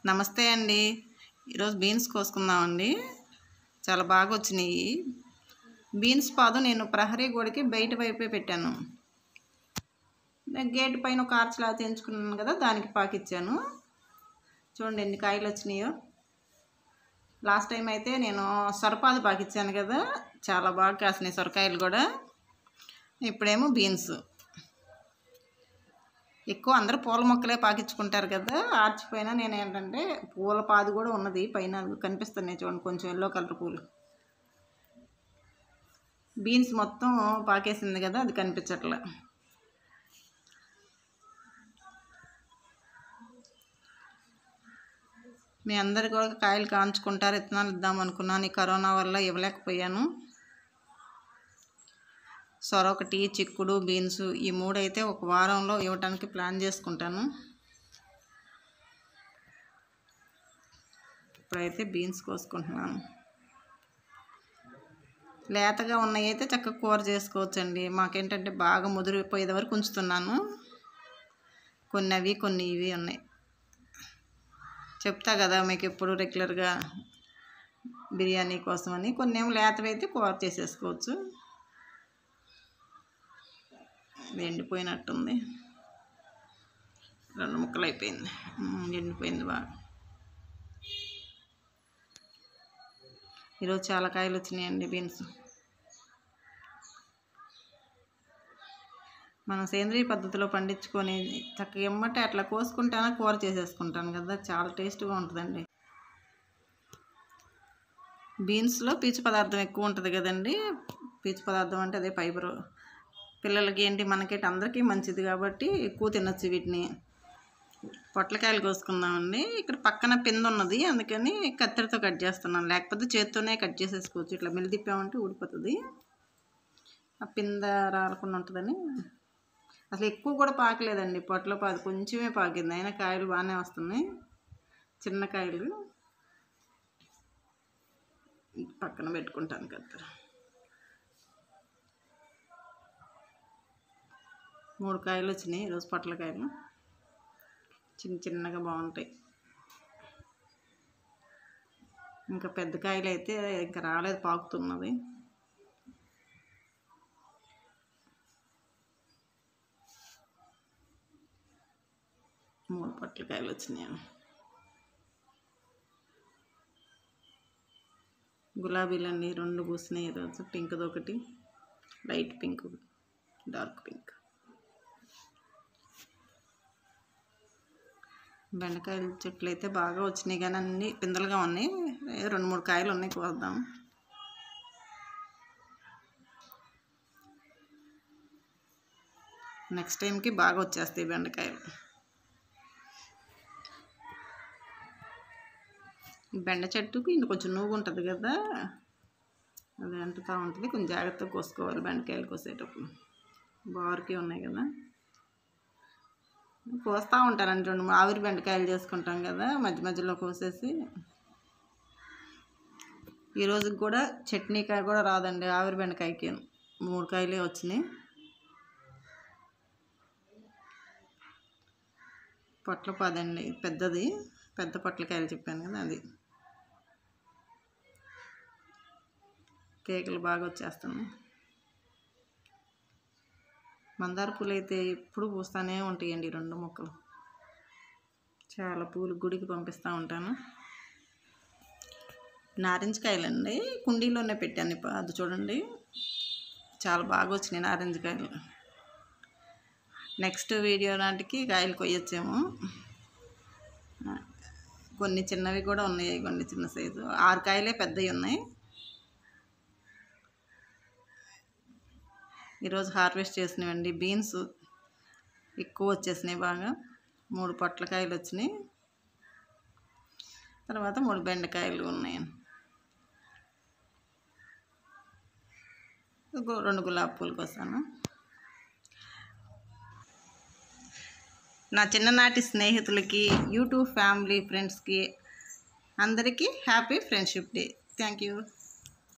నమస్తే అండి ఈరోజు బీన్స్ కోసుకుందామండి చాలా బాగా వచ్చినాయి బీన్స్ పాదు నేను ప్రహరీ గోడకి బయట వైపే పెట్టాను నేను గేట్ పైన ఒక ఆర్చ్లా తెంచుకున్నాను కదా దానికి పాకిచ్చాను చూడండి ఎన్ని కాయలు వచ్చినాయో లాస్ట్ టైం అయితే నేను సొరపాదు పాకిచ్చాను కదా చాలా బాగా కాసినాయి సొరకాయలు కూడా ఇప్పుడేమో బీన్స్ ఎక్కువ అందరూ పూల మొక్కలే పాకించుకుంటారు కదా ఆర్చ్ పైన నేను ఏంటంటే పూల పాదు కూడా ఉన్నది పైన కనిపిస్తున్నాయి చూడండి కొంచెం ఎల్లో కలర్ పూలు బీన్స్ మొత్తం పాకేసింది కదా అది కనిపించట్లే మీ అందరు కూడా కాయలు కాంచుకుంటారు ఇత్తనాలు ఇద్దాం అనుకున్నాను ఈ కరోనా వల్ల ఇవ్వలేకపోయాను సొర ఒకటి చిక్కుడు బీన్స్ ఈ మూడు అయితే ఒక వారంలో ఇవ్వటానికి ప్లాన్ చేసుకుంటాను ఇప్పుడైతే బీన్స్ కోసుకుంటున్నాను లేతగా ఉన్నాయి అయితే చక్కగా కూర చేసుకోవచ్చండి మాకేంటంటే బాగా ముదిరిపోయేది వరకు ఉంచుతున్నాను కొన్ని అవి కొన్ని ఇవి ఉన్నాయి చెప్తా కదా మీకు ఎప్పుడు రెగ్యులర్గా బిర్యానీ కోసమని కొన్ని ఏమో లేతవి అయితే కూర చేసేసుకోవచ్చు ఇది ఎండిపోయినట్టుంది రెండు ముక్కలు అయిపోయింది ఉమ్, ఎండిపోయింది బాగా ఈరోజు చాలా కాయలు వచ్చినాయండి బీన్స్ మనం సేంద్రియ పద్ధతిలో పండించుకొని చక్కగా ఎమ్మటే అట్లా కోసుకుంటాను కూర చేసేసుకుంటాను కదా చాలా టేస్ట్గా ఉంటుందండి బీన్స్లో పీచు పదార్థం ఎక్కువ ఉంటుంది కదండి పీచు పదార్థం అంటే అదే ఫైబరు పిల్లలకి ఏంటి మనకేంటి అందరికీ మంచిది కాబట్టి ఎక్కువ తినొచ్చు వీటిని పొట్లకాయలు కోసుకుందామండి ఇక్కడ పక్కన పింద ఉన్నది అందుకని కత్తెరతో కట్ చేస్తున్నాను లేకపోతే చేత్తోనే కట్ చేసేసుకోవచ్చు ఇట్లా మిల్లి తిప్పామంటే ఊడిపోతుంది ఆ పింద రాలకుండా ఉంటుందని అసలు ఎక్కువ కూడా పాకలేదండి పొట్ల పాదు కొంచెమే పాకింది అయినా కాయలు బాగానే వస్తున్నాయి చిన్న కాయలు పక్కన పెట్టుకుంటాను కత్తెర మూడు కాయలు వచ్చినాయి ఈరోజు పొట్లకాయలు చిన్న చిన్నగా బాగుంటాయి ఇంకా పెద్ద కాయలు అయితే ఇంకా రాలేదు పాకుతున్నది మూడు పొట్లకాయలు వచ్చినాయి గులాబీలన్నీ రెండు పూసినాయి ఈరోజు పింక్ది ఒకటి లైట్ పింక్ డార్క్ పింక్ బెండకాయల చెట్లు అయితే బాగా వచ్చినాయి కానీ అన్ని పిందలుగా ఉన్నాయి ఏ రెండు మూడు కాయలు ఉన్నాయి కోద్దాం నెక్స్ట్ టైంకి బాగా వచ్చేస్తాయి బెండకాయలు ఈ బెండ చెట్టుకి ఇంక కొంచెం నూగు ఉంటుంది కదా అది అంటుతూ ఉంటుంది కొంచెం జాగ్రత్తగా కోసుకోవాలి బెండకాయలు కోసేటప్పుడు బారుకి ఉన్నాయి కదా కోస్తూ ఉంటానండి రెండు మూడు ఆవిరి బెండకాయలు చేసుకుంటాం కదా మధ్య మధ్యలో కోసేసి ఈ రోజుకి కూడా చట్నీకాయ కూడా రాదండి ఆవిరి బెండకాయకి మూడు కాయలే వచ్చినాయి పొట్ల పదండి పెద్దది పెద్ద పొట్లకాయలు చెప్పాను కదా అది కేకులు బాగా వచ్చేస్తున్నాయి మందార పూలు అయితే ఎప్పుడు పూస్తూనే ఉంటాయండి ఈ రెండు మొక్కలు చాలా పూలు గుడికి పంపిస్తూ ఉంటాను నారింజ కాయలండి కుండీలోనే పెట్టాను ఇప్పుడు అది చూడండి చాలా బాగా వచ్చినాయి నారింజ కాయలు నెక్స్ట్ వీడియో నాటికి కాయలు కొయ్యొచ్చేమో కొన్ని చిన్నవి కూడా ఉన్నాయి కొన్ని చిన్న సైజు ఆరు కాయలే పెద్దవి ఉన్నాయి ఈరోజు హార్వెస్ట్ చేసినవండి బీన్స్ ఎక్కువ వచ్చేసినాయి బాగా మూడు పొట్లకాయలు వచ్చినాయి తర్వాత మూడు బెండకాయలు ఉన్నాయి గు- రెండు గులాబీ పూలు కోసాను నా చిన్ననాటి స్నేహితులకి యూట్యూబ్ ఫ్యామిలీ ఫ్రెండ్స్కి అందరికీ happy friendship day thank you